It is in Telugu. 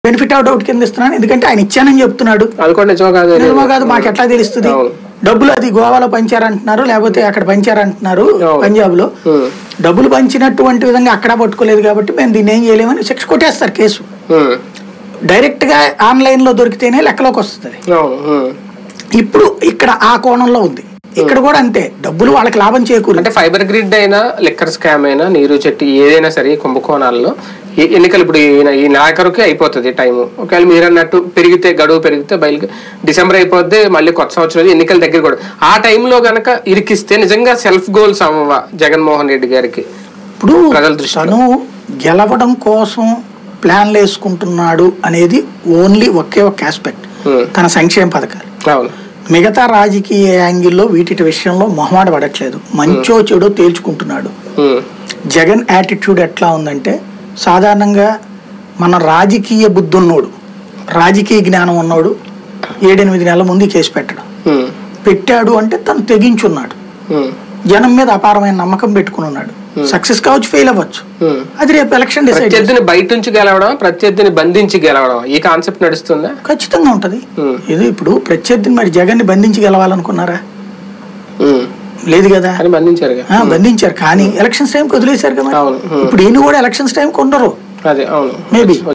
బెనిఫిట్ ఆఫ్ డౌట్ కింద ఇస్తున్నాను ఎందుకంటే ఆయన ఇచ్చానని చెప్తున్నాడు అది కూడా నిజమో కాదు నిజమో కాదు మాకు ఎట్లా తెలుస్తుంది అవును. డబ్బులు అది గోవాలో పంచారంటున్నారు లేకపోతే అక్కడ పంచారంటున్నారు అవును. పంజాబ్ లో ఉమ్, డబ్బులు పంచినటువంటి విధంగా అక్కడ పట్టుకోలేదు కాబట్టి మేము దీన్ని ఏం చేయలేమని శిక్ష కొట్టేస్తారు కేసు ఉమ్, డైరెక్ట్ గా ఆన్లైన్ లో దొరికితేనే లెక్కలోకి వస్తుంది అవును ఉమ్. ఇప్పుడు ఇక్కడ ఆ కోణంలో ఉంది ఇక్కడ కూడా అంతే డబ్బులు వాళ్ళకి లాభం చేకూరు అంటే ఫైబర్ గ్రిడ్ అయినా లిక్కర్ స్కామ్ అయినా నీరు చెట్టు ఏదైనా సరే ఈ కుంభకోణాల్లో ఈ ఎన్నికలు ఇప్పుడు ఈయన ఈ నాయకరుకి అయిపోతుంది టైం ఒకవేళ మీరు అన్నట్టు పెరిగితే గడువు పెరిగితే బయలుకి డిసెంబర్ అయిపోద్ది మళ్ళీ కొత్త సంవత్సరం ఎన్నికల దగ్గర కూడా ఆ టైంలో గనక ఇరికిస్తే నిజంగా సెల్ఫ్ గోల్స్ అవ్వవా జగన్మోహన్ రెడ్డి గారికి ఇప్పుడు ప్రజల దృష్టిలో. తను గెలవడం కోసం ప్లాన్లు వేసుకుంటున్నాడు అనేది ఓన్లీ ఒకే ఒక ఆస్పెక్ట్ ఉమ్, తన సంక్షేమ పథకాలు అవును మిగతా రాజకీయ యాంగిల్లో వీటి విషయంలో మొహమాట పడట్లేదు మంచో చెడో తేల్చుకుంటున్నాడు ఉమ్, జగన్ యాటిట్యూడ్ ఎట్లా ఉందంటే సాధారణంగా మన రాజకీయ బుద్ధి ఉన్నోడు రాజకీయ జ్ఞానం ఉన్నోడు ఏడెనిమిది నెలల ముందు ఈ కేసు పెట్టడం ఉమ్, పెట్టాడు అంటే తను తెగించున్నాడు ఉమ్, జనం మీద అపారమైన నమ్మకం పెట్టుకుని ఉన్నాడు సక్సెస్ కావచ్చు ఫెయిల్ అవ్వచ్చు ఉమ్. అది రేపు ఎలక్షన్ డిసైడ్ ప్రత్యర్థిని బయట నుంచి గెలవడం ప్రత్యర్థిని బంధించి గెలవడం ఈ కాన్సెప్ట్ నడుస్తుందా ఖచ్చితంగా ఉంటది ఉమ్, ఇది ఇప్పుడు ప్రత్యర్థిని మరి జగన్ ని బంధించి గెలవాలనుకున్నారా ఉమ్. లేదు కదా అని బంధించారుగా ఆ, బంధించారు కానీ ఎలక్షన్స్ టైంకి వదిలేశారు కదా మరి. అవును ఉమ్. ఇప్పుడు ఈయన కూడా ఎలక్షన్స్ టైంకి ఉండరు అదే అవును మేబీ